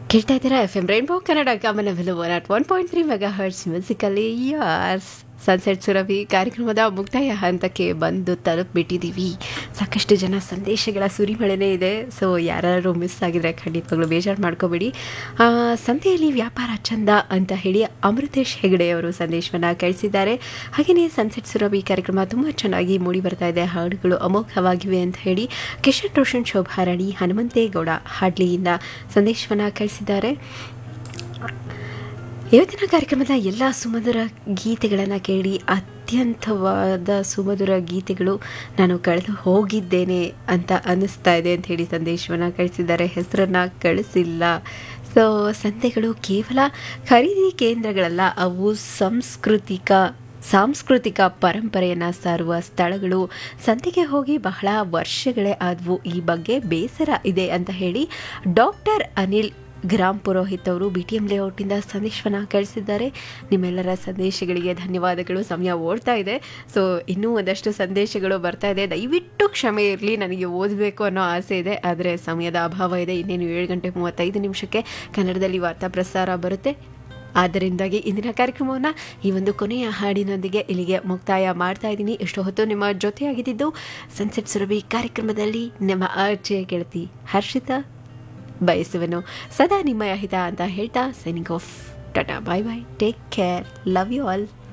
ಕೇಳ್ತಾ ಇದ್ದೀರಾ F M rainbow Kannada Gamana one at one point three megahertz musically yours sunset Surabhi ಕಾರ್ಯಕ್ರಮದ ಮುಕ್ತಾಯ ಹಂತಕ್ಕೆ ಬಂದು ತಲುಪಿಬಿಟ್ಟಿದ್ದೀವಿ ಸಾಕಷ್ಟು ಜನ ಸಂದೇಶಗಳ ಸುರಿಮಳೆನೇ ಇದೆ ಸೊ ಯಾರು ಮಿಸ್ ಆಗಿದ್ರೆ ಖಂಡಿತವಾಗ್ಲೂ ಬೇಜಾರು ಮಾಡ್ಕೋಬೇಡಿ ಆ, ಸಂತೆಯಲ್ಲಿ ವ್ಯಾಪಾರ ಚಂದ ಅಂತ ಹೇಳಿ ಅಮೃತೇಶ್ ಹೆಗಡೆ ಅವರು ಸಂದೇಶವನ್ನು ಕಳಿಸಿದ್ದಾರೆ ಹಾಗೆಯೇ ಸನ್ಸೆಟ್ ಸುರಭಿ ಕಾರ್ಯಕ್ರಮ ತುಂಬ ಚೆನ್ನಾಗಿ ಮೂಡಿ ಬರ್ತಾ ಇದೆ ಹಾಡುಗಳು ಅಮೋಘವಾಗಿವೆ ಅಂತ ಹೇಳಿ ಕಿಶನ್ ರೋಷನ್ ಶೋಭಾರಾಣಿ ಹನುಮಂತೇಗೌಡ ಹಾಡ್ಲಿಯಿಂದ ಸಂದೇಶವನ್ನು ಕಳಿಸಿದ್ದಾರೆ ಇವತ್ತಿನ ಕಾರ್ಯಕ್ರಮದ ಎಲ್ಲ ಸುಮಧುರ ಗೀತೆಗಳನ್ನು ಕೇಳಿ ಅತ್ಯಂತವಾದ ಸುಮಧುರ ಗೀತೆಗಳು ನಾನು ಕಳೆದು ಹೋಗಿದ್ದೇನೆ ಅಂತ ಅನ್ನಿಸ್ತಾ ಇದೆ ಅಂತ ಹೇಳಿ ಸಂದೇಶವನ್ನು ಕಳಿಸಿದ್ದಾರೆ ಹೆಸರನ್ನು ಕಳಿಸಿಲ್ಲ ಸೊ ಸಂತೆಗಳು ಕೇವಲ ಖರೀದಿ ಕೇಂದ್ರಗಳಲ್ಲ ಅವು ಸಾಂಸ್ಕೃತಿಕ ಸಾಂಸ್ಕೃತಿಕ ಪರಂಪರೆಯನ್ನು ಸಾರುವ ಸ್ಥಳಗಳು ಸಂತೆಗೆ ಹೋಗಿ ಬಹಳ ವರ್ಷಗಳೇ ಆದವು ಈ ಬಗ್ಗೆ ಬೇಸರ ಇದೆ ಅಂತ ಹೇಳಿ ಡಾಕ್ಟರ್ ಅನಿಲ್ ಗ್ರಾಮ್ ಪುರೋಹಿತ್ ಅವರು ಬಿ ಟಿ ಎಂ ಲೇಔಟಿಂದ ಸಂದೇಶವನ್ನು ಕಳಿಸಿದ್ದಾರೆ ನಿಮ್ಮೆಲ್ಲರ ಸಂದೇಶಗಳಿಗೆ ಧನ್ಯವಾದಗಳು ಸಮಯ ಓಡ್ತಾ ಇದೆ ಸೊ ಇನ್ನೂ ಒಂದಷ್ಟು ಸಂದೇಶಗಳು ಬರ್ತಾ ಇದೆ ದಯವಿಟ್ಟು ಕ್ಷಮೆ ಇರಲಿ ನನಗೆ ಓದಬೇಕು ಅನ್ನೋ ಆಸೆ ಇದೆ ಆದರೆ ಸಮಯದ ಅಭಾವ ಇದೆ ಇನ್ನೇನು ಏಳು ಗಂಟೆ ಮೂವತ್ತೈದು ನಿಮಿಷಕ್ಕೆ ಕನ್ನಡದಲ್ಲಿ ವಾರ್ತಾ ಪ್ರಸಾರ ಬರುತ್ತೆ ಆದ್ದರಿಂದಾಗಿ ಇಂದಿನ ಕಾರ್ಯಕ್ರಮವನ್ನು ಈ ಒಂದು ಕೊನೆಯ ಹಾಡಿನೊಂದಿಗೆ ಇಲ್ಲಿಗೆ ಮುಕ್ತಾಯ ಮಾಡ್ತಾ ಇದ್ದೀನಿ ಇಷ್ಟು ಹೊತ್ತು ನಿಮ್ಮ ಜೊತೆಯಾಗಿದ್ದು ಸನ್ಸೆಟ್ ಸುರಭಿ ಕಾರ್ಯಕ್ರಮದಲ್ಲಿ ನಿಮ್ಮ ಆರ್ಜೆ ಗೆಳತಿ ಹರ್ಷಿತಾ ಬಯಸುವೆನು ಸದಾ ನಿಮ್ಮ ಹಿತ ಅಂತ ಹೇಳ್ತಾ signing off tata bye bye take care love you all